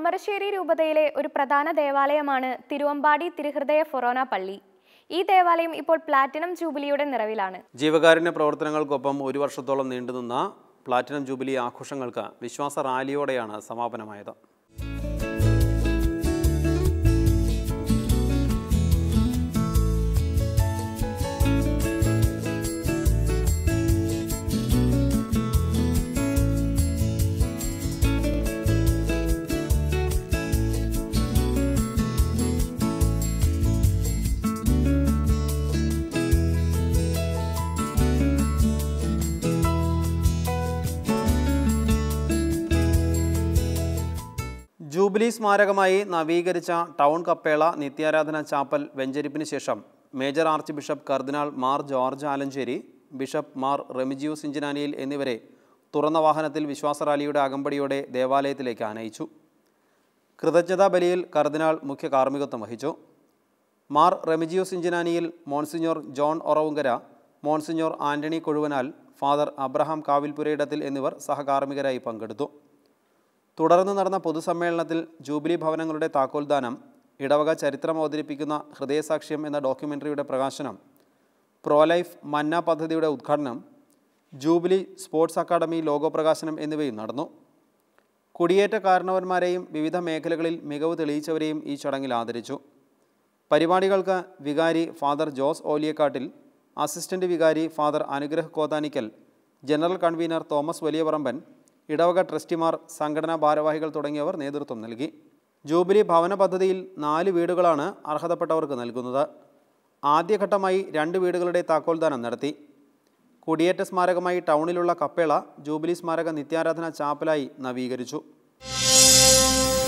താമരശ്ശേരി രൂപതയിലെ ഒരു പ്രധാന ദേവാലയമാണ് തിരുവമ്പാടി തിരുഹൃദയ ഫൊറോന പള്ളി ഈ ദേവാലയം ഇപ്പോൾ പ്ലാറ്റിനം ജൂബിലിയുടെ നിറവിലാണ് ജീവകാരുണ്യ പ്രവർത്തനങ്ങൾക്കൊപ്പം ഒരു വർഷത്തോളം നീണ്ടുനിന്ന പ്ലാറ്റിനം ജൂബിലി ആഘോഷങ്ങൾക്ക് വിശ്വാസ റാലിയോടെയാണ് സമാപനമായത് ജൂബിലി സ്മാരകമായി നവീകരിച്ച ടൗൺ കപ്പേള നിത്യാരാധന ചാപ്പൽ വെഞ്ചരിപ്പിന് ശേഷം മേജർ ആർച്ച് ബിഷപ്പ് കർദിനാൾ Mar George Alencherry bishop Mar Remigius ഇഞ്ചനാനിയിൽ എന്നിവരെ തുറന്ന വാഹനത്തിൽ വിശ്വാസ റാലിയുടെ അകമ്പടിയോടെ ദേവാലയത്തിലേക്ക് ആനയിച്ചു കൃതജ്ഞതാ ബലിയിൽ കർദിനാൾ മുഖ്യ കാർമ്മികത്വം വഹിച്ചു മാർ റെമിജിയോസ് ഇഞ്ചനാനിയിൽ Monsignor John Oravunkara Monsignor Antony Kozhuvanal Father Abraham Kavilpurayidathil എന്നിവർ സഹകാർമ്മികരായി പങ്കെടുത്തു തുടർന്ന് നടന്ന പൊതുസമ്മേളനത്തിൽ ജൂബിലി ഭവനങ്ങളുടെ താക്കോൽദാനം ഇടവക ചരിത്രം അവതരിപ്പിക്കുന്ന ഹൃദയസാക്ഷ്യം എന്ന ഡോക്യുമെൻ്ററിയുടെ പ്രകാശനം പ്രോലൈഫ് മന്ന പദ്ധതിയുടെ ഉദ്ഘാടനം ജൂബിലി സ്പോർട്സ് അക്കാദമി ലോഗോ പ്രകാശനം എന്നിവയും നടന്നു കുടിയേറ്റ കാരണവന്മാരെയും വിവിധ മേഖലകളിൽ മികവ് തെളിയിച്ചവരെയും ഈ ചടങ്ങിൽ ആദരിച്ചു പരിപാടികൾക്ക് വികാരി ഫാദർ ജോസ് ഓലിയക്കാട്ടിൽ അസിസ്റ്റന്റ് വികാരി Father Anugrah Kothanickal general convener Thomas Valiyaparamban ഇടവക ട്രസ്റ്റിമാർ സംഘടനാ ഭാരവാഹികൾ തുടങ്ങിയവർ നേതൃത്വം നൽകി ജൂബിലി ഭവന പദ്ധതിയിൽ നാല് വീടുകളാണ് അർഹതപ്പെട്ടവർക്ക് നൽകുന്നത് ആദ്യഘട്ടമായി രണ്ട് വീടുകളുടെ താക്കോൽദാനം നടത്തി കുടിയേറ്റ സ്മാരകമായി ടൗണിലുള്ള കപ്പേള ജൂബിലി സ്മാരക നിത്യാരാധന ചാപ്പലായി നവീകരിച്ചു